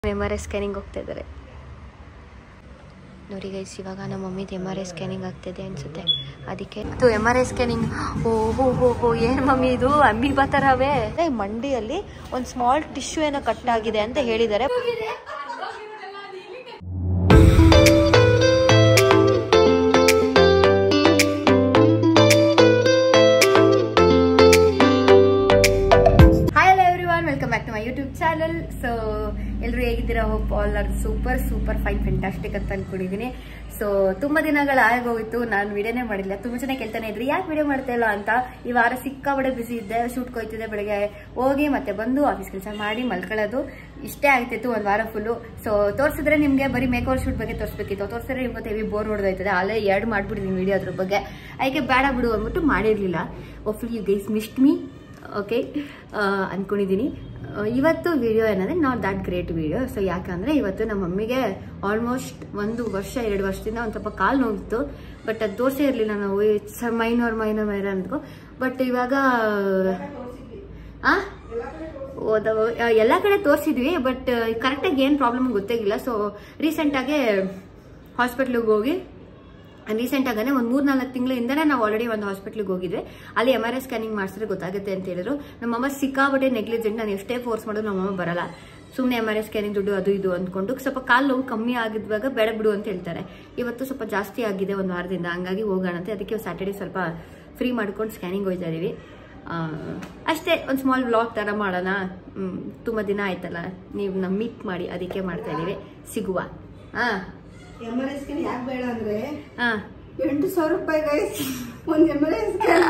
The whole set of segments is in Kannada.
ಎಮ್ ಆರ್ ಐ ಸ್ಕ್ಯಾನಿಂಗ್ ಹೋಗ್ತಾ ಇದ್ದಾರೆ ನೋಡಿ ಗೈಸ್ ಇವಾಗ ನಮ್ಮ ಮಮ್ಮಿದು ಎಮ್ ಆರ್ ಐ ಸ್ಕ್ಯಾನಿಂಗ್ ಆಗ್ತಿದೆ ಅನ್ಸುತ್ತೆ ಅದಕ್ಕೆ ಇದು ಎಮ್ ಆರ್ ಐ ಸ್ಕ್ಯಾನಿಂಗ್ ಓ ಹೋ ಹೋ ಹೋ ಏನು ಮಮ್ಮಿ ಇದು ಅಂಬಿ ಬತ್ತಾರವೇ ಮಂಡಿಯಲ್ಲಿ ಒಂದು ಸ್ಮಾಲ್ ಟಿಶ್ಯೂ ಏನೋ ಕಟ್ ಆಗಿದೆ ಅಂತ ಹೇಳಿದ್ದಾರೆ hi hello everyone welcome back to my YouTube channel so ಎಲ್ಲರೂ ಹೇಗಿದ್ದೀರಾ hope all are super super fine fantastic ಅಂತ ಅನ್ಕೊಂಡಿದ್ದೀನಿ ಸೊ ತುಂಬಾ ದಿನಗಳು ಆಗೋಗಿತ್ತು ನಾನು ವಿಡಿಯೋನೇ ಮಾಡಿಲ್ಲ ತುಂಬಾ ಜನ ಕೇಳ್ತಾನೆ ಇದ್ರು ಯಾಕೆ ವಿಡಿಯೋ ಮಾಡ್ತಾ ಇಲ್ಲ ಅಂತ ಈ ವಾರ ಸಿಕ್ಕಾಬಡೆ ಬಿಸಿ ಇದ್ದೆ ಶೂಟ್ ಹೋಯ್ತಿದ್ದೆ ಬೆಳಗ್ಗೆ ಹೋಗಿ ಮತ್ತೆ ಬಂದು ಆಫೀಸ್ ಕೆಲಸ ಮಾಡಿ ಮಲ್ಕೊಳ್ಳೋದು ಇಷ್ಟೇ ಆಗ್ತಿತ್ತು ಒಂದು ವಾರ ಫುಲ್ಲು ಸೊ ತೋರಿಸಿದ್ರೆ ನಿಮಗೆ ಬರೀ ಮೇಕ್ ಓವರ್ ಶೂಟ್ ಬಗ್ಗೆ ತೋರಿಸ್ಬೇಕಿತ್ತು ತೋರಿಸಿದ್ರೆ ನಿಮ್ಗೆ ಹೆವಿ ಬೋರ್ ಹೊಡೆದೋಯ್ತದೆ ಅಲ್ಲೇ ಎರಡು ಮಾಡ್ಬಿಟ್ಟಿದ್ದೀನಿ ವಿಡಿಯೋ ಅದ್ರ ಬಗ್ಗೆ ಅದಕ್ಕೆ ಬೇಡ ಬಿಡು ಅಂದ್ಬಿಟ್ಟು ಮಾಡಿರಲಿಲ್ಲ hopefully you guys missed me okay ಅಂದ್ಕೊಂಡಿದ್ದೀನಿ ಇವತ್ತು ವಿಡಿಯೋ ಏನಂದರೆ not that great video so ಯಾಕಂದರೆ ಇವತ್ತು ನಮ್ಮ ಮಮ್ಮಿಗೆ ಆಲ್ಮೋಸ್ಟ್ ಒಂದು ವರ್ಷ ಎರಡು ವರ್ಷದಿಂದ ಒಂದು ಸ್ವಲ್ಪ ಕಾಲು ನೋವಿತ್ತು ಬಟ್ ಅದು ತೋರಿಸೇ ಇರಲಿಲ್ಲ ನಾವು ಇಟ್ಸ್ ಮೈನರ್ ಮೈನರ್ ಮೈನರ್ ಅಂದ್ಕೊ ಬಟ್ ಇವಾಗ ಆ ಓದ ಎಲ್ಲ ಕಡೆ ತೋರಿಸಿದ್ವಿ ಬಟ್ ಕರೆಕ್ಟಾಗಿ ಏನು ಪ್ರಾಬ್ಲಮ್ ಗೊತ್ತಾಗಿಲ್ಲ ಸೊ ರೀಸೆಂಟಾಗೆ ಹಾಸ್ಪಿಟ್ಲಿಗೆ ಹೋಗಿ ರೀಸೆಂಟ್ ಆಗನೆ ಒಂದು ಮೂರ್ ನಾಲ್ಕು ತಿಂಗಳಿಂದನೇ ನಾವು ಆಲ್ರೆಡಿ ಒಂದು ಹಾಸ್ಪಿಟ್ಲಿಗೆ ಹೋಗಿದ್ವಿ ಅಲ್ಲಿ ಎಮ್ ಆರ್ ಐ ಸ್ಕ್ಯಾನಿಂಗ್ ಮಾಡಿಸಿದ್ರೆ ಗೊತ್ತಾಗುತ್ತೆ ಅಂತ ಹೇಳಿದ್ರು ನಮ್ಮಮ್ಮ ಸಿಕ್ಕಾಬಟ್ಟೆ ನೆಗ್ಲಿಜೆಂಟ್ ನಾನು ಎಷ್ಟೇ ಫೋರ್ಸ್ ಮಾಡಿದ್ರು ನಮ್ಮಮ್ಮ ಬರಲ್ಲ ಸುಮ್ಮನೆ ಎಮ್ ಆರ್ ಐ ಸ್ಕ್ಯಾನಿಂಗ್ ದುಡ್ಡು ಅದು ಇದು ಅಂದ್ಕೊಂಡು ಸ್ವಲ್ಪ ಕಾಲು ನೋವು ಕಮ್ಮಿ ಆಗಿದ್ವಾಗ ಬೇಡ ಬಿಡು ಅಂತ ಹೇಳ್ತಾರೆ ಇವತ್ತು ಸ್ವಲ್ಪ ಜಾಸ್ತಿ ಆಗಿದೆ ಒಂದು ವಾರದಿಂದ ಹಂಗಾಗಿ ಹೋಗೋಣ ಅಂತ ಅದಕ್ಕೆ ಸ್ಯಾಟರ್ಡೆ ಸ್ವಲ್ಪ ಫ್ರೀ ಮಾಡ್ಕೊಂಡು ಸ್ಕ್ಯಾನಿಂಗ್ ಹೋಗ್ತಾ ಇದೀವಿ ಆ, ಅಷ್ಟೇ ಒಂದು ಸ್ಮಾಲ್ ವ್ಲಾಗ್ ಥರ ಮಾಡೋಣ ಹ್ಮ್, ತುಂಬ ದಿನ ಆಯ್ತಲ್ಲ ನೀವು ನಮ್ಮ ಮೀಟ್ ಮಾಡಿ ಅದಕ್ಕೆ ಮಾಡ್ತಾ ಇದೀವಿ ಸಿಗುವ ಹಾಂ ಎಮ್ ಆರ್ ಐ ಸ್ಕ್ಯಾನ್ ಯಾಕೆ ಬೇಡ ಅಂದ್ರೆ ಹಾಂ ಎಂಟು ಸಾವಿರ ರೂಪಾಯಿ ಗೈಸ್ ಒಂದ್ ಎಮ್ ಆರ್ ಐ ಸ್ಕ್ಯಾನ್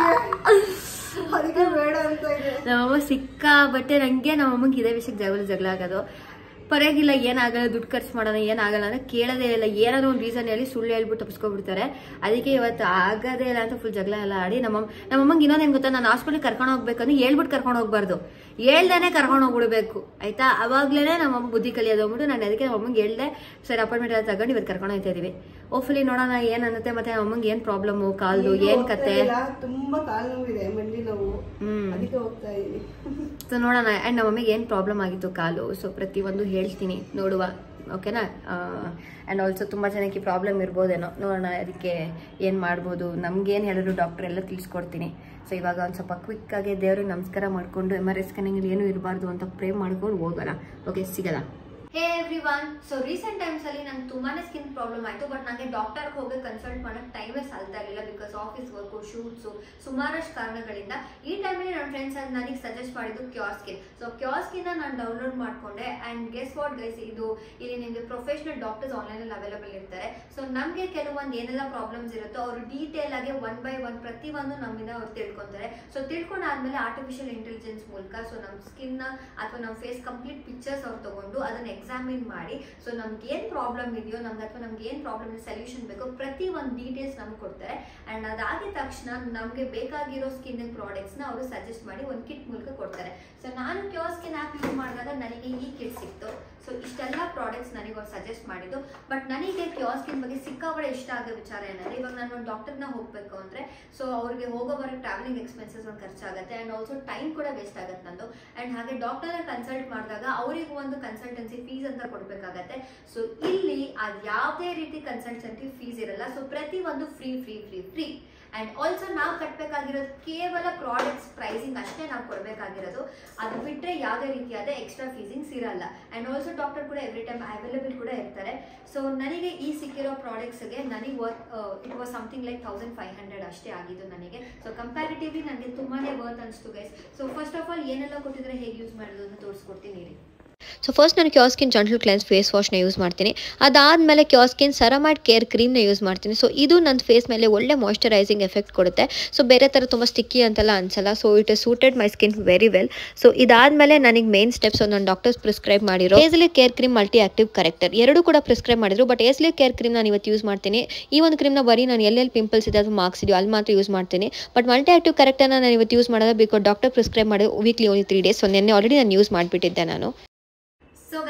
ಅದಕ್ಕೆ ಬೇಡ ಅಂತ ಇದೆ ನಮ್ಮಮ್ಮ ಸಿಕ್ಕಾಬಟ್ಟೆ ನನಗೆ ನಮ್ಮಮ್ಮಂಗೆ ಇದೇ ವಿಷಯಕ್ಕೆ ಜಗಳ ಜಗಳ ಆಗೋದು ಪರವಾಗಿಲ್ಲ ಏನಾಗಲ್ಲ ದುಡ್ಡು ಖರ್ಚು ಮಾಡೋಣ ಏನಾಗಲ್ಲ ಅಂದ್ರೆ ಕೇಳೋದೇ ಇಲ್ಲ ಏನಾದ್ರು ಒಂದು ರೀಸನ್ ಹೇಳಿ ಸುಳ್ಳು ಹೇಳ್ಬಿಟ್ಟು ತಪ್ಪಿಸ್ಕೊಬಿಡ್ತಾರೆ ಅದಕ್ಕೆ ಇವತ್ತು ಆಗೋದೇ ಇಲ್ಲ ಅಂತ ಫುಲ್ ಜಗಳ ಎಲ್ಲ ಆಡಿ ನಮ್ಮ ನಮ್ಮಮ್ಮಂಗೆ ಇನ್ನೊಂದೇನು ಗೊತ್ತಾ ನಾನು ಹಾಸ್ಪಿಟ್ಲಿಗೆ ಕರ್ಕೊಂಡು ಹೋಗ್ಬೇಕಂದ್ರೆ ಹೇಳ್ಬಿಟ್ಟು ಕರ್ಕೊಂಡು ಹೋಗ್ಬಾರ್ದು ಹೇಳ್ದೇನೆ ಕರ್ಕೊಂಡು ಹೋಗ್ಬಿಡ್ಬೇಕು ಆಯ್ತಾ ಅವಾಗ್ಲೇ ನಮ್ಮಮ್ಮ ಬುದ್ಧಿ ಕಲಿಯೋದು ಅಂದ್ಬಿಟ್ಟು ನಾನು ಅದಕ್ಕೆ ನಮ್ಮಮ್ಮಂಗೆ ಹೇಳ್ದೆ ಸರಿ ಅಪಾಯಿಂಟ್ಮೆಂಟ್ ಎಲ್ಲ ತಗೊಂಡು ಇವತ್ತು ಕರ್ಕೊಂಡು ಹೋಗ್ತಾ ಇದೀವಿ ಓಫ್ಲಿ ನೋಡೋಣ ಏನ್ ಅನ್ನತ್ತೆ ಮತ್ತೆ ನಮ್ಮಂಗೆ ಏನ್ ಪ್ರಾಬ್ಲಮ್ ಕಾಲ್ದು ಈಗ ಏನ್ ಹೋಗ್ತಾ ಕತೆ ಇಲ್ಲ, ತುಂಬಾ ಕಾಲು ನೋವಿದೆ ಮಂಡಿ ನೋವು ಹ್ಮ್ ಅದಕ್ಕೆ ಹೋಗ್ತಾ ಇದೀನಿ ಸೊ ನೋಡೋಣ ಆ್ಯಂಡ್ ನಮ್ಮ ಮಮ್ಮಿಗೆ ಏನು ಪ್ರಾಬ್ಲಮ್ ಆಗಿತ್ತು ಕಾಲು ಸೊ ಪ್ರತಿಯೊಂದು ಹೇಳ್ತೀನಿ ನೋಡುವ ಓಕೆನಾ ಆ್ಯಂಡ್ ಆಲ್ಸೋ ತುಂಬ ಜನಕ್ಕೆ ಪ್ರಾಬ್ಲಮ್ ಇರ್ಬೋದೇನೋ ನೋಡೋಣ ಅದಕ್ಕೆ ಏನು ಮಾಡ್ಬೋದು ನಮ್ಗೇನು ಹೇಳಿದ್ರು ಡಾಕ್ಟರ್ ಎಲ್ಲ ತಿಳಿಸ್ಕೊಡ್ತೀನಿ ಸೊ ಇವಾಗ ಒಂದು ಸ್ವಲ್ಪ ಕ್ವಿಕ್ಕಾಗಿ ದೇವ್ರಿಗೆ ನಮಸ್ಕಾರ ಮಾಡಿಕೊಂಡು ಎಮ್ ಆರ್ ಐ ಸ್ಕ್ಯಾನಿಂಗಲ್ಲಿ ಏನೂ ಇರಬಾರ್ದು ಅಂತ ಪ್ರೇ ಮಾಡ್ಕೊಂಡು ಹೋಗೋಣ ಓಕೆ ಸಿಗಲ್ಲ hey everyone so recent times ಅಲ್ಲಿ ನಂಗೆ ತುಂಬಾನೇ ಸ್ಕಿನ್ ಪ್ರಾಬ್ಲಮ್ ಆಯ್ತು ಬಟ್ ನನಗೆ ಡಾಕ್ಟರ್ ಹೋಗಿ ಕನ್ಸಲ್ಟ್ ಮಾಡಕ್ ಟೈಮೇ ಸಾಲ್ತಾ ಇರಲಿಲ್ಲ ಬಿಕಾಸ್ ಆಫೀಸ್ ವರ್ಕು ಶೂಟ್ಸು ಸುಮಾರಷ್ಟು ಕಾರಣಗಳಿಂದ ಈ ಟೈಮಲ್ಲಿ ನನ್ನ ಫ್ರೆಂಡ್ಸ್ ನನಗೆ ಸಜೆಸ್ಟ್ ಮಾಡಿದ್ದು cure skin so cure skin ನಾನು ಡೌನ್ಲೋಡ್ ಮಾಡ್ಕೊಂಡೆ ಅಂಡ್ ಗೆಸ್ ವಾಟ್ ಗೈಸ್ ಇದು ಇಲ್ಲಿ ನಿಮಗೆ ಪ್ರೊಫೆಷನಲ್ ಡಾಕ್ಟರ್ಸ್ ಆನ್ಲೈನ್ ಅಲ್ಲಿ ಅವೈಲೇಬಲ್ ಇರ್ತಾರೆ ಸೊ ನಮಗೆ ಕೆಲವೊಂದು ಏನೆಲ್ಲ ಪ್ರಾಬ್ಲಮ್ಸ್ ಇರುತ್ತೋ ಅವರು ಡೀಟೇಲ್ ಆಗಿ ಒನ್ ಬೈ ಒನ್ ಪ್ರತಿ ಒಂದು ನಮ್ಮಿಂದ ಅವ್ರು ತಿಳ್ಕೊಂತಾರೆ ಸೊ ತಿಳ್ಕೊಂಡಾದ್ಮೇಲೆ ಆರ್ಟಿಫಿಷಿಯಲ್ ಇಂಟೆಲಿಜೆನ್ಸ್ ಮೂಲಕ ಸೊ ನಮ್ಮ ಸ್ಕಿನ್ ಅಥವಾ ನಮ್ಮ ಫೇಸ್ ಕಂಪ್ಲೀಟ್ ಪಿಕ್ಚರ್ಸ್ ಅವ್ರು ತಗೊಂಡು ಅದನ್ನ ಎಕ್ಸಾಮಿನ್ ಮಾಡಿ ಸೊ ನಮ್ಗೆ ಏನ್ ಪ್ರಾಬ್ಲಮ್ ಇದೆಯೋ ನಮ್ಗೆ ಅಥವಾ ನಮ್ಗೆ ಏನ್ ಪ್ರಾಬ್ಲಮ್ ಸೊಲ್ಯೂಷನ್ ಬೇಕೋ ಪ್ರತಿ ಒಂದು ಡೀಟೇಲ್ಸ್ ನಮ್ಗೆ ಕೊಡ್ತಾರೆ ಅಂಡ್ ಅದಾಗಿದ ತಕ್ಷಣ ನಮ್ಗೆ ಬೇಕಾಗಿರೋ ಸ್ಕಿನ್ ಪ್ರಾಡಕ್ಟ್ಸ್ ನ ಅವರು ಸಜೆಸ್ಟ್ ಮಾಡಿ ಒಂದು ಕಿಟ್ ಮೂಲಕ ಕೊಡ್ತಾರೆ ಸೊ ನಾನು ಕ್ಯೂರ್ ಸ್ಕಿನ್ ಆ್ಯಪ್ ಯೂಸ್ ಮಾಡಿದಾಗ ನನಗೆ ಈ ಕಿಟ್ ಸಿಕ್ತು ಸೊ ಇಷ್ಟೆಲ್ಲ ಪ್ರಾಡಕ್ಟ್ಸ್ ನನಗೆ ಅವ್ರು ಸಜೆಸ್ಟ್ ಮಾಡಿದ್ದು ಬಟ್ ನನಗೆ ಕ್ಯೂರ್ ಸ್ಕಿನ್ ಬಗ್ಗೆ ಸಿಕ್ಕಾಪಡೆ ಇಷ್ಟ ಆಗೋ ವಿಚಾರ ಏನಂದ್ರೆ ಇವಾಗ ನಾನು ಒಂದು ಡಾಕ್ಟರ್ನ ಹೋಗ್ಬೇಕು ಅಂದ್ರೆ ಸೊ ಅವ್ರಿಗೆ ಹೋಗೋ ಬರೋ ಟ್ರಾವೆಲಿಂಗ್ ಎಕ್ಸ್ಪೆನ್ಸಸ್ ಒಂದು ಖರ್ಚಾಗುತ್ತೆ ಅಂಡ್ ಆಲ್ಸೋ ಟೈಮ್ ಕೂಡ ವೇಸ್ಟ್ ಆಗುತ್ತೆ ನಂದು ಅಂಡ್ ಹಾಗೆ ಡಾಕ್ಟರ್ನ ಕನ್ಸಲ್ಟ್ ಮಾಡಿದಾಗ ಅವರಿಗೆ ಒಂದು ಕನ್ಸಲ್ಟೆನ್ಸಿ ಫೀಸ್ ಅಂತ ಕೊಡ್ಬೇಕಾಗತ್ತೆ ಸೊ ಇಲ್ಲಿ ಅದು ಯಾವುದೇ ರೀತಿ ಕನ್ಸಲ್ಟೆನ್ಸಿ ಫೀಸ್ ಇರಲ್ಲ ಸೊ ಪ್ರತಿ ಒಂದು free free free free and also ನಾವು ಕಟ್ಟಬೇಕಾಗಿರೋದು ಕೇವಲ ಪ್ರಾಡಕ್ಟ್ಸ್ ಪ್ರೈಸಿಂಗ್ ಅಷ್ಟೇ ನಾವು ಕೊಡಬೇಕಾಗಿರೋದು ಅದು ಬಿಟ್ಟರೆ ಯಾವುದೇ ರೀತಿಯಾದ ಎಕ್ಸ್ಟ್ರಾ ಫೀಸಿಂಗ್ಸ್ ಇರಲ್ಲ ಅಂಡ್ ಆಲ್ಸೋ ಡಾಕ್ಟರ್ ಕೂಡ ಎವ್ರಿ ಟೈಮ್ ಅವೈಲೇಬಲ್ ಕೂಡ ಇರ್ತಾರೆ ಸೊ ನನಗೆ ಈ ಸಿಕ್ಕಿರೋ ಪ್ರಾಡಕ್ಟ್ಸ್ಗೆ ನನಗೆ worth it was something like thousand five hundred ಅಷ್ಟೇ ಆಗಿದ್ದು ನನಗೆ ಸೊ ಕಂಪ್ಯಾರಿಟಿವ್ಲಿ ನನಗೆ ತುಂಬಾನೇ ವರ್ತ್ ಅನಿಸ್ತು guys so first of all ಏನೆಲ್ಲ ಕೊಟ್ಟಿದ್ರೆ ಹೇಗೆ ಯೂಸ್ ಮಾಡೋದು ಅಂತ ತೋರಿಸ್ಕೊಡ್ತೀನಿ ರೀ ಸೊ ಫಸ್ಟ್ ನಾನು ಕ್ಯಾಸ್ಕಿನ್ ಜಂಟಲ್ ಕ್ಲೆನ್ಸ್ ಫೇಸ್ ವಾಶ್ನ ಯೂಸ್ ಮಾಡ್ತೀನಿ ಅದಾದಮೇಲೆ ಕ್ಯಾಸ್ಕಿನ್ ಸರಮೈಡ್ ಕೇರ್ ಕ್ರೀಮ್ನ ಯೂಸ್ ಮಾಡ್ತೀನಿ ಸೊ ಇದು ನನ್ನ ಫೇಸ್ ಮೇಲೆ ಒಳ್ಳೆ ಮಾಯ್ಶ್ಚರೈಸಿಂಗ್ ಎಫೆಕ್ಟ್ ಕೊಡುತ್ತೆ ಸೊ ಬೇರೆ ಥರ ತುಂಬ ಸ್ಟಿಕ್ಕಿ ಅಂತೆಲ್ಲ ಅನ್ಸಲ್ಲ so it is suited my skin very well so ಇದಾದಮೇಲೆ ನನಗೆ ಮೇನ್ ಸ್ಟೆಪ್ಸ್ ನನ್ನ ಡಾಕ್ಟರ್ಸ್ ಪ್ರಿಸ್ಕ್ರೈಬ್ ಮಾಡಿರೋ ಏಸ್ಲಿ care cream multi active corrector ಎರಡು ಕೂಡ ಪ್ರಿಸ್ಕ್ರೈಬ್ ಮಾಡಿದ್ರು ಬಟ್ ಏಸ್ಲಿ ಕೇರ್ ಕ್ರೀಮ್ ನಾನು ಇವತ್ತು ಯೂಸ್ ಮಾಡ್ತೀನಿ ಈ ಒಂದು ಕ್ರೀಮ್ನ ಬರೀ ನಾನು ಎಲ್ಲೆಲ್ಲಿ ಪಿಂಪಲ್ಸ್ ಇದೆ ಅಥವಾ ಮಾರ್ಕ್ಸ್ ಇದೆಯೋ ಅಲ್ಲಿ ಮಾತ್ರ ಯೂಸ್ ಮಾಡ್ತೀನಿ ಬಟ್ ಮಲ್ಟಿ ಆಕ್ಟಿವ್ ಕರೆಕ್ಟರ್ನ ನಾನು ಇವತ್ತು ಯೂಸ್ ಮಾಡೋದು ಬಿಕಾಸ್ ಡಾಕ್ಟರ್ ಪ್ರಿಸ್ಕ್ರೈಬ್ ಮಾಡಿ weekly only three days so ನಿನ್ನೆ ಆಲ್ರೆಡಿ ನಾನು ಯೂಸ್ ಮಾಡಿಬಿಟ್ಟಿದ್ದೆ ನಾನು ಸೊ ಗೈಸ್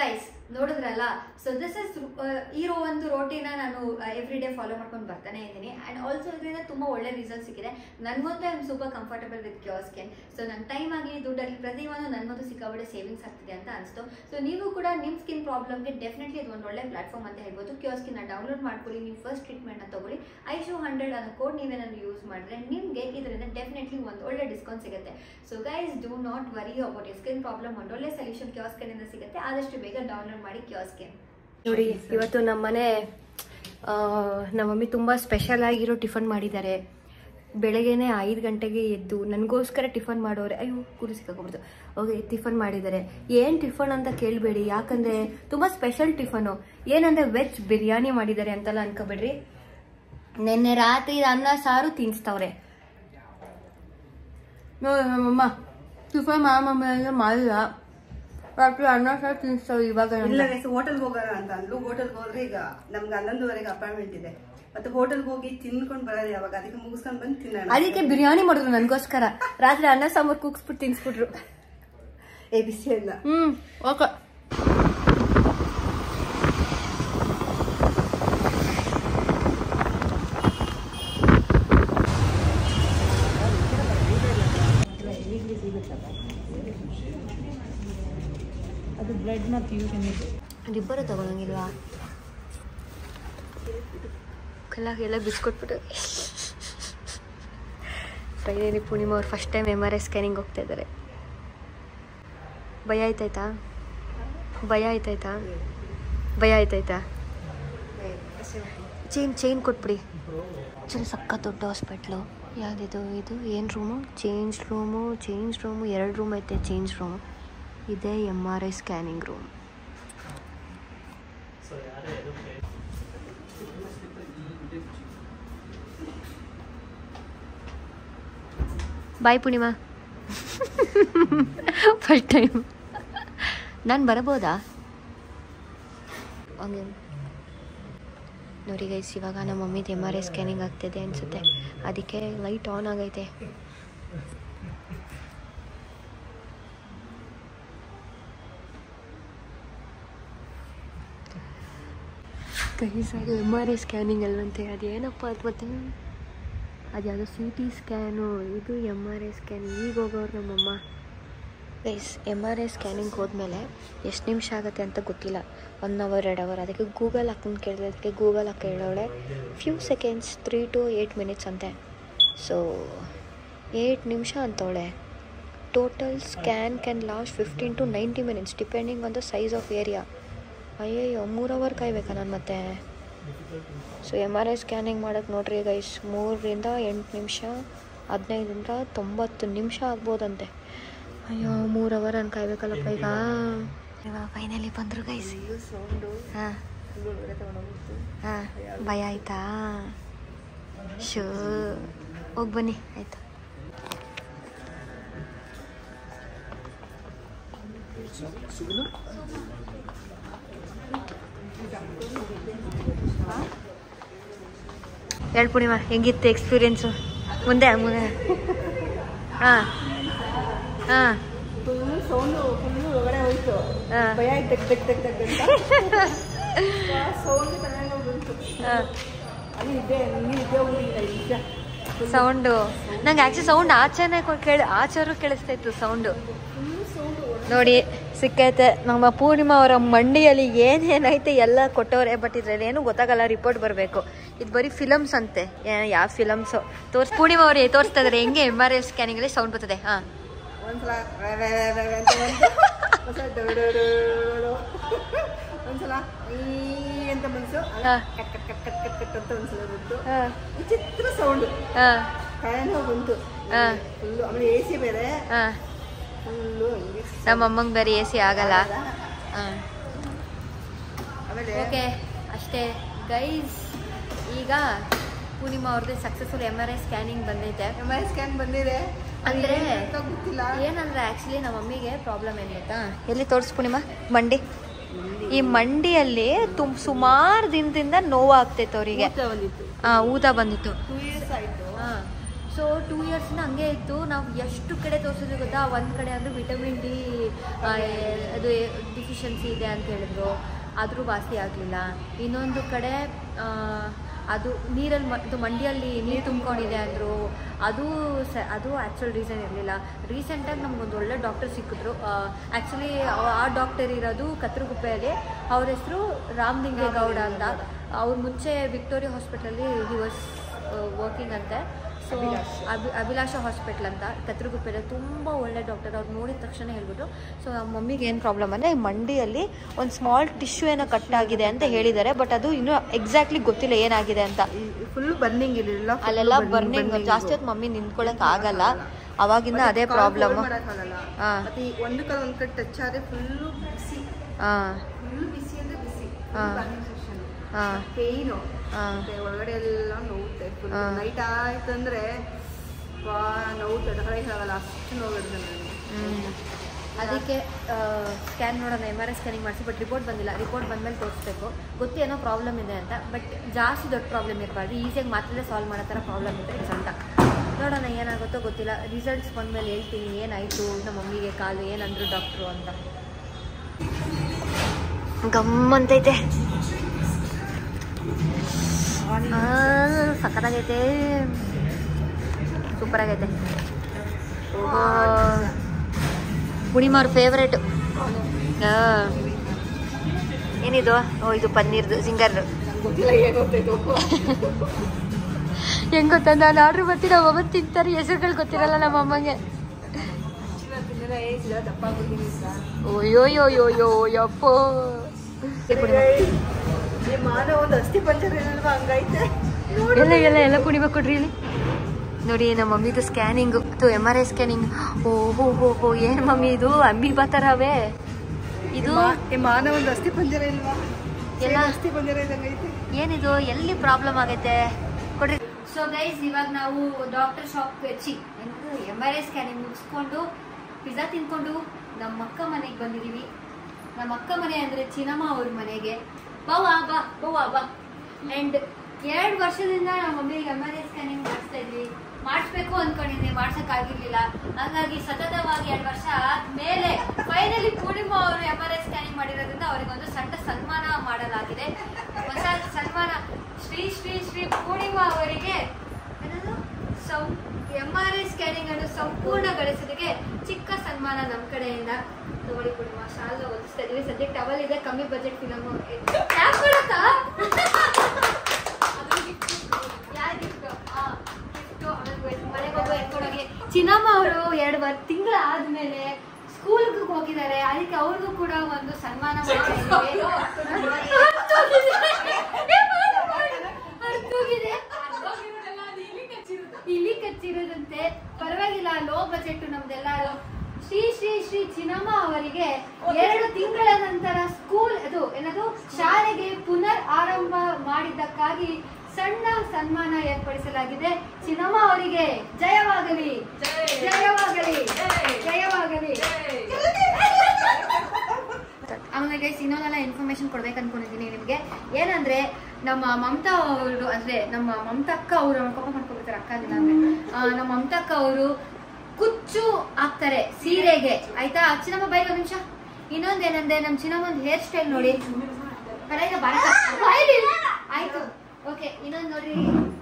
ನೋಡಿದ್ರಲ್ಲ ಸೊ ದಿಸ್ ಇಸ್ ಇರೋ ಒಂದು ರೋಟಿನ ನಾನು ಎವ್ರಿ ಡೇ ಫಾಲೋ ಮಾಡ್ಕೊಂಡು ಬರ್ತಾನೆ ಇದ್ದೀನಿ ಆ್ಯಂಡ್ ಆಲ್ಸೋ ಇದರಿಂದ ತುಂಬ ಒಳ್ಳೆ ರಿಸಲ್ಟ್ ಸಿಕ್ಕಿದೆ ನನಗಂತೂ I am super comfortable with Kaya skin so ನನ್ನ ಟೈಮ್ ಆಗಲಿ ದುಡ್ಡಾಗಲಿ ಪ್ರತಿಯೊಂದು ನನಗಂತೂ ಸಿಕ್ಕಾಬಿಡೆ ಸೇವಿಂಗ್ಸ್ ಆಗ್ತಿದೆ ಅಂತ ಅನಿಸ್ತು ಸೊ ನೀವು ಕೂಡ ನಿಮ್ಮ ಸ್ಕಿನ್ ಪ್ರಾಬ್ಲಮ್ಗೆ ಡೆಫಿನೆಟ್ಲಿ ಇದು ಒಂದು ಒಳ್ಳೆ ಪ್ಲಾಟ್ಫಾರ್ಮ್ ಅಂತ ಹೇಳ್ಬೋದು ಕ್ಯೋಸ್ಕಿನ ಡೌನ್ಲೋಡ್ ಮಾಡ್ಕೊಳ್ಳಿ ನೀವು ಫಸ್ಟ್ ಟ್ರೀಟ್ಮೆಂಟ್ನ ತಗೊಳ್ಳಿ ಐಶೋ ಹಂಡ್ರೆಡ್ ಅನ್ನೋ ಕೋಡ್ ನೀವೇನಾದ್ರು ಯೂಸ್ ಮಾಡಿದ್ರೆ ನಿಮಗೆ ಇದರಿಂದ ಡೆಫಿನೆಟ್ಲಿ ಒಂದು ಒಳ್ಳೆ ಡಿಸ್ಕೌಂಟ್ ಸಿಗುತ್ತೆ so guys do not worry about your skin problem ಒಂದು ಒಳ್ಳೆ ಸೊಲ್ಯೂಷನ್ ಕ್ಯೋಸ್ಕೆನಿಂದ ಸಿಗುತ್ತೆ ಆದಷ್ಟು ಬೇಗ ಡೌನ್ಲೋಡ್ ಮಾಡಿ ಕ್ಯೋಸ್ಕೆನ್ ನೋಡಿ ಇವತ್ತು ನಮ್ಮ ಮನೆ ನಮ್ಮ ಮಮ್ಮಿ ತುಂಬ ಸ್ಪೆಷಲ್ ಆಗಿರೋ ಟಿಫನ್ ಮಾಡಿದ್ದಾರೆ ಬೆಳಗ್ಗೆನೆ ಐದು ಗಂಟೆಗೆ ಎದ್ದು ನನಗೋಸ್ಕರ ಟಿಫನ್ ಮಾಡೋರೆ ಅಯ್ಯೋ ಕುರು ಸಿಕ್ಕಾಕೊಬಿಡ್ತು ಓಕೆ ಟಿಫನ್ ಮಾಡಿದ್ದಾರೆ ಏನು ಟಿಫನ್ ಅಂತ ಕೇಳಬೇಡಿ ಯಾಕಂದರೆ ತುಂಬ ಸ್ಪೆಷಲ್ ಟಿಫನು ಏನಂದರೆ ವೆಜ್ ಬಿರಿಯಾನಿ ಮಾಡಿದ್ದಾರೆ ಅಂತೆಲ್ಲ ಅನ್ಕೋಬೇಡ್ರಿ ನಿನ್ನೆ ರಾತ್ರಿ ಅನ್ನ ಸಾರು ತಿನ್ನಿಸ್ತವ್ರೆ ನೋಡಿ ನಮ್ಮಮ್ಮ ಟಿಫನ್ ಮಾಮಮ್ಮ ಮಾಡಿಲ್ಲ ರಾತ್ರಿ ಅನ್ನ ಸಾರು ತಿನ್ನಿಸ್ತವ್ರೆ ಇವಾಗ ಇಲ್ಲ ನಮ್ಗೆ. ಗೈಸ್ ಹೋಟೆಲ್ಗೆ ಹೋಗೋಣ ಅಂತ ಅಂದ್ಲು ಹೋಟೆಲ್ಗೆ ಹೋದ್ರೆ ಈಗ ನಮ್ಗೆ ಹನ್ನೊಂದುವರೆಗೆ ಅಪಾಯಿಂಟ್ಮೆಂಟ್ ಇದೆ ಮತ್ತೆ ಹೋಟೆಲ್ಗೆ ಹೋಗಿ ತಿನ್ಕೊಂಡು ಬರೋದು ಯಾವಾಗ ಅದಕ್ಕೆ ಮುಗಿಸ್ಕೊಂಡು ಬಂದು ತಿನ್ನೋಣ ಅದಕ್ಕೆ ಬಿರಿಯಾನಿ ಮಾಡಿದ್ರು ನನಗೋಸ್ಕರ ರಾತ್ರಿ ಅನ್ನ ಸಾಂಬಾರು ಕುಗ್ಸ್ಬಿಟ್ಟು ತಿನ್ಸ್ಬಿಟ್ರು ಏ ಬಿಸಿ ಇಲ್ಲ ಹ್ಮ್ ಓಕೆ ಅದು ಬ್ರೆಡ್ ಮತ್ತು ಯು ಅದಿಬ್ಬರು ತಗೊಳಂಗಿಲ್ವಾ ಕಲ್ಲ ಎಲ್ಲ ಬಿಸ್ಕೊಟ್ಬಿಟ್ಟು ಫೈನಲಿ ಪೂರ್ಣಿಮಾ ಅವ್ರು first time M R I scanning ಹೋಗ್ತಾ ಇದ್ದಾರೆ ಭಯ ಆಯ್ತಾಯ್ತಾ ಭಯ ಆಯ್ತಾಯ್ತಾ ಭಯ ಆಯ್ತಾಯ್ತಾ ಚೈನ್ ಚೈನ್ ಕೊಟ್ಬಿಡಿ ಚಲ್ ಸಕ್ಕ ದೊಡ್ಡ ಹಾಸ್ಪಿಟ್ಲು ಯಾವುದಿದು ಇದು ಏನು room change room change room ಎರಡು ರೂಮ್ ಐತೆ ಚೇಂಜ್ ರೂಮು ಇದೇ M R I scanning room bye Purnima first time ನಾನು ಬರಬೋದಾ ಹಂಗೆ ನೋಡಿ ಗೈಸ್ ಇವಾಗ ನಮ್ಮ ಮಮ್ಮಿದು ಎಮ್ ಆರ್ ಐ ಸ್ಕ್ಯಾನಿಂಗ್ ಆಗ್ತಿದೆ ಅನಿಸುತ್ತೆ ಅದಕ್ಕೆ ಲೈಟ್ ಆನ್ ಆಗೈತೆ ಗೈಸ್ ಅದು ಎಮ್ ಆರ್ ಐ ಸ್ಕ್ಯಾನಿಂಗ್ ಅಲ್ವಂತೆ ಅದೇನಪ್ಪ ಅದು ಮತ್ತೆ ಅದು ಯಾವುದೋ ಸಿ ಟಿ ಸ್ಕ್ಯಾನು ಇದು ಎಮ್ ಆರ್ ಐ ಸ್ಕ್ಯಾನ್ ಈಗ ಹೋಗೋರು ನಮ್ಮಮ್ಮ guys M R I scanning ಹೋದ್ಮೇಲೆ ಎಷ್ಟು ನಿಮಿಷ ಆಗುತ್ತೆ ಅಂತ ಗೊತ್ತಿಲ್ಲ ಒನ್ ಅವರ್ ಎರಡು ಅವರ್ ಅದಕ್ಕೆ ಗೂಗಲ್ ಹಾಕೊಂಡು ಕೇಳಿದೆ ಅದಕ್ಕೆ ಗೂಗಲ್ ಹಾಕಿ ಹೇಳೋಳೆ few seconds three to eight minutes ಅಂತೆ ಸೊ ಏಯ್ಟ್ ನಿಮಿಷ ಅಂತವಳೆ total scan can last fifteen to ninety minutes depending on the size of area ಅಯ್ಯಯ್ಯೋ ಮೂರು ಅವರ್ ಕಾಯ್ಬೇಕಾ ನಾನು ಮತ್ತೆ so M R I scanning ಮಾಡೋಕ್ಕೆ ನೋಡ್ರಿ ಗೈಸ್ ಮೂರರಿಂದ ಎಂಟು ನಿಮಿಷ ಹದಿನೈದರಿಂದ ತೊಂಬತ್ತು ನಿಮಿಷ ಆಗ್ಬೋದಂತೆ ಅಯ್ಯೋ ಮೂರು ಅವರ್ ಅನ್ ಕಾಯ್ಬೇಕಲ್ಲಪ್ಪ ಈಗ ಇವಾಗ ಫೈನಲಿ ಬಂದರು ಗೈಸ್ ಹಾಂ ಹಾಂ ಭಯ ಆಯ್ತಾ ಶೂ ಹೋಗಿ ಬನ್ನಿ ಆಯ್ತು ಹೇಳಿ ಪೂರ್ಣಿಮಾ ಹೆಂಗಿತ್ತು ಎಕ್ಸ್ಪೀರಿಯನ್ಸು ಮುಂದೆ ಮುಂದೆ ಹಾಂ ಹಾಂ ಫುಲ್ ಸೌಂಡು ಫುಲ್ ಒಳಗಡೆ ಹೋಯ್ತು ಹಾ. ಭಯ ಆಯ್ತು ತೆಗ್ ತೆಗ್ ತೆಗ್ ತೆಗ್ ಅಂತ ಸೌಂಡ್ ಚೆನ್ನಾಗಿ ಬಂತು ಹಾಂ ಅಲ್ಲಿ ಇದ್ದೆ ನೀನು ಇದ್ದೆ ಹೋಗಿಲ್ಲ ನಿಜ ಸೌಂಡು ನಂಗೆ ಆ್ಯಕ್ಚುಲಿ ಸೌಂಡ್ ಆಚೆನೆ ಕೇಳಿ ಆಚೆರು ಕೇಳಿಸ್ತಾ ಇತ್ತು ಸೌಂಡು ನೋಡಿ ಸಿಕ್ಕೈತೆ ನಮ್ಮ ಪೂರ್ಣಿಮಾ ಅವರ ಮಂಡಿಯಲ್ಲಿ ಏನೇನೈತೆ ಎಲ್ಲ ಕೊಟ್ಟವ್ರೆ ಬಟ್ ಇದ್ರಲ್ಲಿ ಏನು ಗೊತ್ತಾಗಲ್ಲ ರಿಪೋರ್ಟ್ ಬರಬೇಕು ಇದು ಬರೀ ಫಿಲಮ್ಸ್ ಅಂತೆ ಯಾವ ಫಿಲಮ್ಸು ತೋರ್ಸ್ ಪೂರ್ಣಿಮಾ ಅವ್ರು ತೋರಿಸ್ತಾ ಇದಾರೆ ಹೆಂಗೆ ಎಮ್ ಆರ್ ಎಲ್ ಸ್ಕ್ಯಾನಿಂಗಲ್ಲಿ ಸೌಂಡ್ ಬರ್ತದೆ ಹಾಂ ಒಂದ್ಸಲ ರೇ ರೇ ರೇ ರೇ ಅಂತ ಬಂತು ಒಂದ್ಸಲ ಡು ಡು ಡು ಡು. ಒಂದ್ಸಲ ಈ ಅಂತ ಮನ್ಸು ಹಾ. Cut cut cut cut cut cut ಅಂತ ಒಂದ್ಸಲ ಬಂತು ಹಾಂ ವಿಚಿತ್ರ ಸೌಂಡ್ ಹಾಂ ಫ್ಯಾನು ಬಂತು ಹಾ. ಫುಲ್ಲು ಆಮೇಲೆ ಎ ಸಿ ಬೇರೆ ಹಾಂ ಫುಲ್ಲು ಹಿಂಗೆ ನಮ್ಮ ಅಮ್ಮಂಗೆ ಬೇರೆ ಎ ಸಿ ಆಗಲ್ಲ ಹಾಂ ಆಮೇಲೆ ಓಕೆ ಅಷ್ಟೇ ಗೈಸ್ ಈಗ ಪೂರ್ಣಿಮಾ ಅವ್ರದ್ದು successful M R I scanning ಬಂದೈತೆ ಎಮ್ ಐ ಸ್ಕ್ಯಾನ್ ಬಂದಿದೆ ಅಂದ್ರೆ ಅಂತ ಗೊತ್ತಿಲ್ಲ ಏನಂದ್ರೆ ಆಕ್ಚುಲಿ ನಮ್ಮ ಮಮ್ಮಿಗೆ ಪ್ರಾಬ್ಲಮ್ ಏನು ಗೊತ್ತಾ ಎಲ್ಲಿ ತೋರಿಸ್ ಪೂರ್ಣಿಮಾ ಮಂಡಿ ಈ ಮಂಡಿಯಲ್ಲಿ ತುಮ್ ಸುಮಾರು ದಿನದಿಂದ ನೋವಾಗ್ತೈತೆ ಅವರಿಗೆ ಊಟ ಬಂದಿತ್ತು ಊತ ಬಂದಿತ್ತು ಟೂ ಇಯರ್ಸ್ ಆಯಿತು ಸೊ ಟೂ ಇಯರ್ಸಿಂದ ಹಂಗೆ ಇತ್ತು ನಾವು ಎಷ್ಟು ಕಡೆ ತೋರಿಸಿದ್ರು ಗೊತ್ತಾ ಒಂದು ಕಡೆ ಅಂದರೆ ವಿಟಮಿನ್ ಡಿ ಅದು ಡಿಫಿಷಿಯನ್ಸಿ ಇದೆ ಅಂತ ಹೇಳಿದ್ರು ಆದರೂ ವಾಸಿ ಆಗಲಿಲ್ಲ ಇನ್ನೊಂದು ಕಡೆ ಆ, ಅದು ನೀರಲ್ಲಿ ಮ ಇದು ಮಂಡಿಯಲ್ಲಿ ನೀರು ತುಂಬ್ಕೊಂಡಿದೆ ಅಂದರು ಅದು ಸ ಅದು ಆ್ಯಕ್ಚುಲ್ ರೀಸನ್ ಇರಲಿಲ್ಲ ರೀಸೆಂಟಾಗಿ ನಮ್ಗೊಂದು ಒಳ್ಳೆ ಡಾಕ್ಟರ್ ಸಿಕ್ಕಿದ್ರು ಆ್ಯಕ್ಚುಲಿ ಆ ಡಾಕ್ಟರ್ ಇರೋದು ಕತ್ರಗುಪ್ಪೆಯಲ್ಲಿ ಅವ್ರ ಹೆಸರು ರಾಮಲಿಂಗೇಗೌಡ ಅಂತ ಅವ್ರು ಮುಂಚೆ ವಿಕ್ಟೋರಿಯಾ ಹಾಸ್ಪಿಟಲಲ್ಲಿ ಹಿ ವಾಸ್ ವರ್ಕಿಂಗ್ ಅಂತೆ ಸೊ ಅಭಿ ಅಭಿಲಾಷ ಹಾಸ್ಪಿಟ್ಲ್ ಅಂತ ಕತ್ರಗುಪ್ಪೆಯಲ್ಲಿ ತುಂಬ ಒಳ್ಳೆ ಡಾಕ್ಟರ್ ಅವ್ರು ನೋಡಿದ ತಕ್ಷಣ ಹೇಳ್ಬಿಟ್ಟು ಸೊ ನಮ್ಮ ಮಮ್ಮಿಗೆ ಏನು ಪ್ರಾಬ್ಲಮ್ ಅಂದರೆ ಮಂಡಿಯಲ್ಲಿ ಒಂದು ಸ್ಮಾಲ್ ಟಿಶ್ಯೂ ಏನೋ ಕಟ್ ಆಗಿದೆ ಅಂತ ಹೇಳಿದ್ದಾರೆ ಬಟ್ ಅದು ಇನ್ನೂ ಎಕ್ಸಾಕ್ಟ್ಲಿ ಗೊತ್ತಿಲ್ಲ ಏನಾಗಿದೆ ಅಂತ ಫುಲ್ ಬರ್ನಿಂಗ್ ಇಲ್ಲ ಅಲ್ಲೆಲ್ಲ ಬರ್ನಿಂಗ್ ಜಾಸ್ತಿ ಹೊತ್ತು ಮಮ್ಮಿ ನಿಂತ್ಕೊಳಕ್ ಆಗಲ್ಲ ಅವಾಗಿಂದ ಅದೇ ಪ್ರಾಬ್ಲಮ್ ಮಾಡಕ್ಕಾಗಲ್ಲ ಹಾ. ಮತ್ತೆ ಈ ಒಂದು ಕಾಲ ಒಂದ್ ಕಡೆ ಟಚ್ ಆದ್ರೆ ಫುಲ್ಲು ಬಿಸಿ ಹಾಂ ಫುಲ್ ಬಿಸಿ ಅಂದ್ರೆ ಬಿಸಿ ಹಾ. ಹಾಂ ಪೇಯ್ನು ಹಾಂ ಮತ್ತೆ ಒಳಗಡೆ ಎಲ್ಲ ನೋವುತ್ತೆ ಫುಲ್ ಹಾ. ನೈಟ್ ಆಯ್ತಂದ್ರೆ ವಾ ನೋವು ತಡೆಯಕ್ಕಾಗಲ್ಲ ಅಷ್ಟು ನೋವಿರುತ್ತೆ ನನಗೆ ಹ್ಮ್. ಅದಕ್ಕೆ ಸ್ಕ್ಯಾನ್ ನೋಡೋಣ ಎಮ್ ಆರ್ ಐ ಸ್ಕ್ಯಾನಿಂಗ್ ಮಾಡಿಸಿ ಬಟ್ ರಿಪೋರ್ಟ್ ಬಂದಿಲ್ಲ ರಿಪೋರ್ಟ್ ಬಂದಮೇಲೆ ತೋರಿಸ್ಬೇಕು ಗೊತ್ತು ಏನೋ ಪ್ರಾಬ್ಲಮ್ ಇದೆ ಅಂತ ಬಟ್ ಜಾಸ್ತಿ ದೊಡ್ಡ ಪ್ರಾಬ್ಲಮ್ ಇರಬಾರ್ದು ಈಸಿಯಾಗಿ ಮಾತ್ರಲ್ಲೇ ಸಾಲ್ವ್ ಮಾಡೋ ಥರ ಪ್ರಾಬ್ಲಮ್ ಇದ್ದರೆ ಚಂದ ನೋಡೋಣ ಏನಾಗುತ್ತೋ ಗೊತ್ತಿಲ್ಲ ರಿಸಲ್ಟ್ಸ್ ಬಂದಮೇಲೆ ಹೇಳ್ತೀನಿ ಏನಾಯಿತು ನಮ್ಮ ಮಮ್ಮಿಗೆ ಕಾಲು ಏನಂದ್ರು ಡಾಕ್ಟ್ರು ಅಂತ ಗಮ್ಮಂತೈತೆ ಸಖತ್ತಾಗೈತೆ ಸೂಪರ್ ಆಗೈತೆ ಪುಣಿಮಾರ್ ಫೇವ್ರೇಟ್ ಏನಿದು ಓ ಇದು ಪನ್ನೀರ್ದು ಸಿಂಗರ್ದು ಗೊತ್ತಿಲ್ಲ ಏನು ಗೊತ್ತಾಯ್ತು ಹೆಂಗ್ ಗೊತ್ತಾ ನಾನು ಆರ್ಡ್ರ್ ಬರ್ತೀನಿ ನಮ್ಮ ಅಮ್ಮ ತಿಂತಾರೆ ಹೆಸರುಗಳು ಗೊತ್ತಿರಲ್ಲ ನಮ್ಮ ಅಮ್ಮಂಗೆ ತಿನ್ನಲ್ಲ ಏಜಿಲ್ಲ ದಪ್ಪ ಆಗ್ಬಿಟ್ಟಿನಿ ಅಂತ ಓಯೋಯೋಯೋಯೋ ಯಪ್ಪೋ ಈ ಮಾನವ ಒಂದು ಅಸ್ಥಿ ಪಂಜರ ಏನಲ್ವಾ ಹಂಗೈತೆ ಎಲ್ಲ ಎಲ್ಲ ಎಲ್ಲ ಕುಣಿಬೇಕು ಕೊಡ್ರಿ ಇಲ್ಲಿ ನೋಡಿ ನಮ್ಮ ಮಮ್ಮಿದು ಸ್ಕ್ಯಾನಿಂಗ್ ಇದು ಎಮ್ ಆರ್ ಐ ಸ್ಕ್ಯಾನಿಂಗ್ ಓ ಹೋ ಹೋ ಹೋ ಏನು ಮಮ್ಮಿ ಇದು ಅಂಬಿ ಬತ್ತಾರವೇ ಇದು ಈ ಮಾನವ ಒಂದು ಅಸ್ಥಿ ಪಂಜರ ಇಲ್ವಾ ಎಲ್ಲ ಎಲ್ಲ ಅಸ್ಥಿ ಪಂಜರ ಇದ್ದಂಗೈತೆ ಏನಿದು ಎಲ್ಲಿ ಪ್ರಾಬ್ಲಮ್ ಆಗೈತೆ ಕೊಡ್ರಿ ಸೊ ಗೈಸ್ ಇವಾಗ ನಾವು ಡಾಕ್ಟರ್ ಶಾಪ್ ಚಿ ಎಮ್ ಆರ್ ಐ ಸ್ಕ್ಯಾನಿಂಗ್ ಮುಗಿಸ್ಕೊಂಡು ಪಿಜ್ಜಾ ತಿನ್ಕೊಂಡು ನಮ್ಮ ಅಕ್ಕ ಮನೆಗೆ ಬಂದಿದ್ದೀವಿ ನಮ್ಮ ಅಕ್ಕ ಮನೆ ಅಂದ್ರೆ ಚಿನ್ನಮ್ಮ ಅವ್ರ ಮನೆಗೆ ಬವಾ ಬಾ ಬವಾ ಬಾ ಅಂಡ್ ಎರಡು ವರ್ಷದಿಂದ ನಮ್ಮ ಮಮ್ಮಿಗೆ ಎಮ್ ಆರ್ ಐ ಸ್ಕ್ಯಾನಿಂಗ್ ಮಾಡಿಸ್ತಾ ಇದ್ವಿ ಮಾಡಿಸ್ಬೇಕು ಅನ್ಕೊಂಡಿದ್ದೆ ಮಾಡ್ಸಕ್ ಆಗಿರ್ಲಿಲ್ಲ ಹಾಗಾಗಿ ಸತತವಾಗಿ ಎರಡು ವರ್ಷ ಆದ್ಮೇಲೆ ಫೈನಲಿ ಪೂರ್ಣಿಮಾ ಅವರು ಎಮ್ ಆರ್ ಐ ಸ್ಕ್ಯಾನಿಂಗ್ ಮಾಡಿರೋದ್ರಿಂದ ಅವರಿಗೆ ಒಂದು ಸಣ್ಣ ಸನ್ಮಾನ ಮಾಡಲಾಗಿದೆ ಹೊಸ ಸನ್ಮಾನ ಶ್ರೀ ಶ್ರೀ ಶ್ರೀ ಪೂರ್ಣಿಮಾ ಅವರಿಗೆ ಎಂ ಆರ್ ಐ ಸ್ಕ್ಯಾನಿಂಗ್ ಅನ್ನು ಸಂಪೂರ್ಣಗೊಳಿಸಿದಕ್ಕೆ ಚಿಕ್ಕ ಸನ್ಮಾನ ನಮ್ಮ ಕಡೆಯಿಂದ ತಗೊಳ್ಳಿ ಪೂರ್ಣಿಮಾ ಶಾಲ ಹೊಲಿಸ್ತಾ ಇದೀವಿ ಸದ್ಯಕ್ಕೆ ಟವಲ್ ಇದೆ ಕಮ್ಮಿ ಬಜೆಟ್ ಫಿಲಮ್ ಯಾಕೆ ಕೊಡತ್ತಾ ಮನೆಗೆ ಹೋಗೋ ಎತ್ಕೊಂಡೋಗಿ ಚಿನ್ನಮ್ಮ ಅವರು ಎರಡು ವರ್ ತಿಂಗಳ ಆದ್ಮೇಲೆ ಸ್ಕೂಲ್ಗೆ ಹೋಗಿದ್ದಾರೆ ಅದಕ್ಕೆ ಅವ್ರಿಗೂ ಕೂಡ ಒಂದು ಸನ್ಮಾನ ಮಾಡ್ತಾ ಇದೀವಿ. ಅರ್ಥೋಗಿದೆ. ಇಲ್ಲಿ ಕಚ್ಚಿರೋದಂತೆ ಪರವಾಗಿಲ್ಲ ಲೋ ಬಜೆಟ್ ನಮ್ದೆಲ್ಲ ಶ್ರೀ ಶ್ರೀ ಶ್ರೀ ಚಿನ್ನಮ್ಮ ಅವರಿಗೆ ಎರಡು ತಿಂಗಳ ನಂತರ ಸ್ಕೂಲ್ ಅದು ಏನದು ಶಾಲೆಗೆ ಪುನರ್ ಆರಂಭ ಮಾಡಿದ್ದಕ್ಕಾಗಿ ಸಣ್ಣ ಸನ್ಮಾನ ಏರ್ಪಡಿಸಲಾಗಿದೆ ಚಿನ್ನಮ್ಮ ಅವರಿಗೆ ಜಯವಾಗಲಿ ಜಯವಾಗಲಿ ಜಯವಾಗಲಿ ಆಮೇಲೆ ಗೈಸ್ ಇನ್ನೊಂದೆಲ್ಲ ಇನ್ಫಾರ್ಮೇಶನ್ ಕೊಡ್ಬೇಕು ಅನ್ಕೊಂಡಿದ್ದೀನಿ ನಿಮಗೆ ಏನಂದ್ರೆ ನಮ್ಮ ಮಮತಾ ಅವರು ಅಂದ್ರೆ ನಮ್ಮ ಮಮತಾ ಅಕ್ಕ ಅವರು ನಮ್ಮ ಕೋಪ ಮಾಡ್ಕೊಳ್ತಾರೆ ಅಕ್ಕ ಅದಿಲ್ಲ ಅಂದ್ರೆ ಆ, ನಮ್ಮ ಮಮತಾ ಅಕ್ಕ ಅವರು ಕುಚ್ಚು ಹಾಕ್ತಾರೆ ಸೀರೆಗೆ ಆಯ್ತಾ ಚಿನ್ನಮ್ಮ ಬೈ ಒಂದ್ ನಿಮಿಷ ಇನ್ನೊಂದೇನಂದ್ರೆ ನಮ್ಮ ಚಿನ್ನಮ್ಮ ಒಂದು ಹೇರ್ ಸ್ಟೈಲ್ ನೋಡಿ ಕಡೆಯಿಂದ ಬರಕ ಬಾಯ್ಲಿ. ಆಯ್ತು ಓಕೆ ಇನ್ನೊಂದು ನೋಡ್ರಿ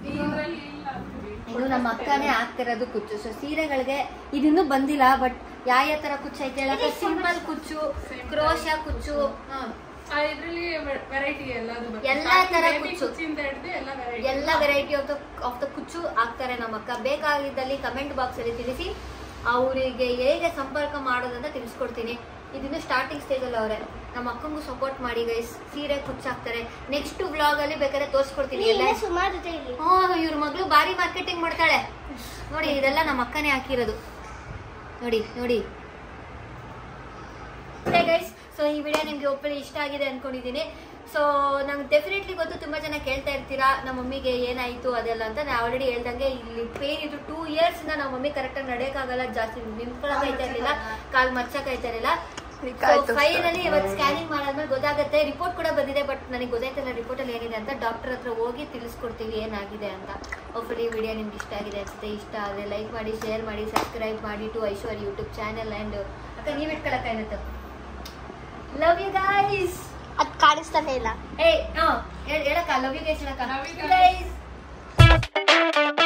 ಇದು ನಮ್ಮ ಅಕ್ಕನೇ ಹಾಕ್ತಿರೋದು ಕುಚ್ಚು ಸೊ ಸೀರೆಗಳಿಗೆ ಇದಿನ್ನೂ ಬಂದಿಲ್ಲ ಬಟ್ ಯಾವ ಯಾವ ತರ ಕುಚ್ಚು ಐತೆ ಹೇಳಕ್ಕೆ ಸಿಂಪಲ್ ಕುಚ್ಚು ಕ್ರೋಶ ಕುಚ್ಚು ಹ. ಇದ್ರಲ್ಲಿ ವೆರೈಟಿ ಎಲ್ಲದು ಬರ್ತದೆ. ಎಲ್ಲಾ ತರ Baby ಕುಚ್ಚು. ಕುಚ್ಚಿಂದ ಹಿಡ್ದು ಎಲ್ಲ ವೆರೈಟಿ ಎಲ್ಲ variety of the of the ಕುಚ್ಚು ಹಾಕ್ತಾರೆ ನಮ್ಮ ಅಕ್ಕ ಬೇಕಾಗಿದ್ದಲ್ಲಿ ಕಮೆಂಟ್ ಬಾಕ್ಸ್ ಅಲ್ಲಿ ತಿಳಿಸಿ ಅವರಿಗೆ ಹೇಗೆ ಸಂಪರ್ಕ ಮಾಡೋದಂತ ತಿಳಿಸ್ಕೊಡ್ತೀನಿ ಇದನ್ನು ಸ್ಟಾರ್ಟಿಂಗ್ ಸ್ಟೇಜ್ ಅಲ್ಲಿ ಅವರೇ ನಮ್ಮ ಅಕ್ಕಂಗೂ ಸಪೋರ್ಟ್ ಮಾಡಿ ಗೈಸ್ ಸೀರೆ ಕುಚ್ಚು ಹಾಕ್ತಾರೆ ನೆಕ್ಸ್ಟ್ ವ್ಲಾಗ್ ಅಲ್ಲಿ ಬೇಕಾದ್ರೆ ತೋರಿಸ್ಕೊಡ್ತೀನಿ ಎಲ್ಲ ಹ್ಞೂ ಇವ್ರ ಮಗಳು ಭಾರಿ ಮಾರ್ಕೆಟಿಂಗ್ ಮಾಡ್ತಾಳೆ ನೋಡಿ ಇದೆಲ್ಲ ನಮ್ಮ ಅಕ್ಕನೇ ಹಾಕಿರೋದು ನೋಡಿ ನೋಡಿ ಗೈಸ್ ಸೊ ಈ ವಿಡಿಯೋ ನಿಮ್ಗೆ ಒಪ್ಪಲಿ ಇಷ್ಟ ಆಗಿದೆ ಅನ್ಕೊಂಡಿದ್ದೀನಿ ಸೊ ನಂಗೆ ಡೆಫಿನೆಟ್ಲಿ ಗೊತ್ತು ತುಂಬಾ ಜನ ಕೇಳ್ತಾ ಇರ್ತೀರಾ ನಮ್ಮ ಮಮ್ಮಿಗೆ ಏನಾಯ್ತು ಅದೆಲ್ಲ ಅಂತ ನಾನು ಆಲ್ರೆಡಿ ಹೇಳ್ದಂಗೆ ಇಲ್ಲಿ ಪೇನ್ ಇದು ಟೂ ಇಯರ್ಸ್ ಇಂದ ನಮ್ಮ ಮಮ್ಮಿ ಕರೆಕ್ಟಾಗಿ ನಡೆಯೋಕ್ಕಾಗಲ್ಲ ಜಾಸ್ತಿ ನಿಂತ್ಕೊಳಕ್ ಆಯ್ತಾ ಇರ್ಲಿಲ್ಲ ಕಾಲ್ ಮರ್ಚಕ್ ಆಯ್ತಾ ಇರಲಿಲ್ಲ ಫೈನಲಿ ಇವತ್ತು ಸ್ಕ್ಯಾನಿಂಗ್ ಮಾಡಾದ್ಮೇಲೆ ಗೊತ್ತಾಗುತ್ತೆ ರಿಪೋರ್ಟ್ ಕೂಡ ಬಂದಿದೆ ಬಟ್ ನನಗೆ ಗೊತ್ತಾಯ್ತಲ್ಲ ರಿಪೋರ್ಟ್ ಅಲ್ಲಿ ಏನಿದೆ ಅಂತ ಡಾಕ್ಟರ್ ಹತ್ರ ಹೋಗಿ ತಿಳಿಸ್ಕೊಡ್ತೀವಿ ಏನಾಗಿದೆ ಅಂತ ಹೋಪ್ಫುಲಿ ವಿಡಿಯೋ ನಿಮ್ಗೆ ಇಷ್ಟ ಆಗಿದೆ ಅನ್ಸುತ್ತೆ ಇಷ್ಟ ಆದರೆ ಲೈಕ್ ಮಾಡಿ ಶೇರ್ ಮಾಡಿ ಸಬ್ಸ್ಕ್ರೈಬ್ ಮಾಡಿ to Aishwar YouTube channel and ಅಕ್ಕ ನೀವು ಇಟ್ಕೊಳಕ್ಕ ಇರುತ್ತೆ ಲವ್ ಯು ಗೈಸ್ ಅದ್ ಕಾಣಿಸ್ತಾನೆ ಇಲ್ಲ ಏ ಹಾಂ ಹೇಳಕ್ಕ ಲವ್ ಯು ಗೈಸ್ ಹೇಳಕ್ಕ Love you ಗೈಸ್